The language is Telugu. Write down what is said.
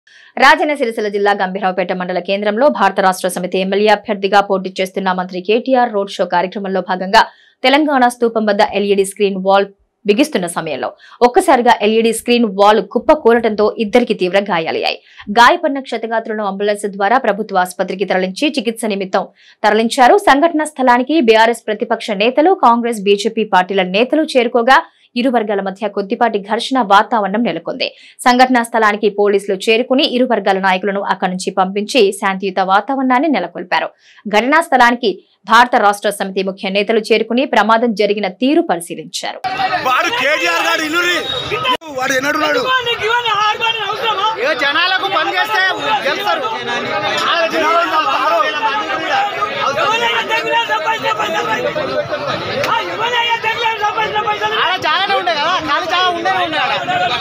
రాజన్న సిరిసిల్ల జిల్లా గంభీరావుపేట మండల కేంద్రంలో భారత రాష్ట్ర సమితి ఎమ్మెల్యే అభ్యర్థిగా పోటీ చేస్తున్న మంత్రి కేటీఆర్ రోడ్ షో కార్యక్రమంలో భాగంగా తెలంగాణ స్తూపం వద్ద ఎల్ఈడి స్క్రీన్ వాల్ బిగిస్తున్న సమయంలో ఒక్కసారిగా ఎల్ఈడి స్క్రీన్ వాల్ కుప్ప కూలటంతో ఇద్దరికి తీవ్ర గాయాలయ్యాయి గాయపడిన క్షతగాత్రులను అంబులెన్స్ ద్వారా ప్రభుత్వ ఆసుపత్రికి తరలించి చికిత్స నిమిత్తం తరలించారు సంఘటనా స్థలానికి బీఆర్ఎస్ ప్రతిపక్ష నేతలు కాంగ్రెస్ బీజేపీ పార్టీల నేతలు చేరుకోగా ఇరు వర్గాల మధ్య కొద్దిపాటి ఘర్షణ వాతావరణం నెలకొంది సంఘటనా స్థలానికి పోలీసులు చేరుకుని ఇరు వర్గాల నాయకులను అక్కడి నుంచి పంపించి శాంతియుత వాతావరణాన్ని నెలకొల్పారు ఘటనా స్థలానికి భారత రాష్ట్ర సమితి ముఖ్య నేతలు చేరుకుని ప్రమాదం జరిగిన తీరు పరిశీలించారు వాడు కేటీఆర్ గారు ఇల్లు వాడు ఎన్నడున్నాడు ఏ జనాలకు పని చేస్తే గెలుస్తారు ఆడ జాగానే ఉండే కదా ఖాళీ జాగా ఉండేనే ఉండే ఆడ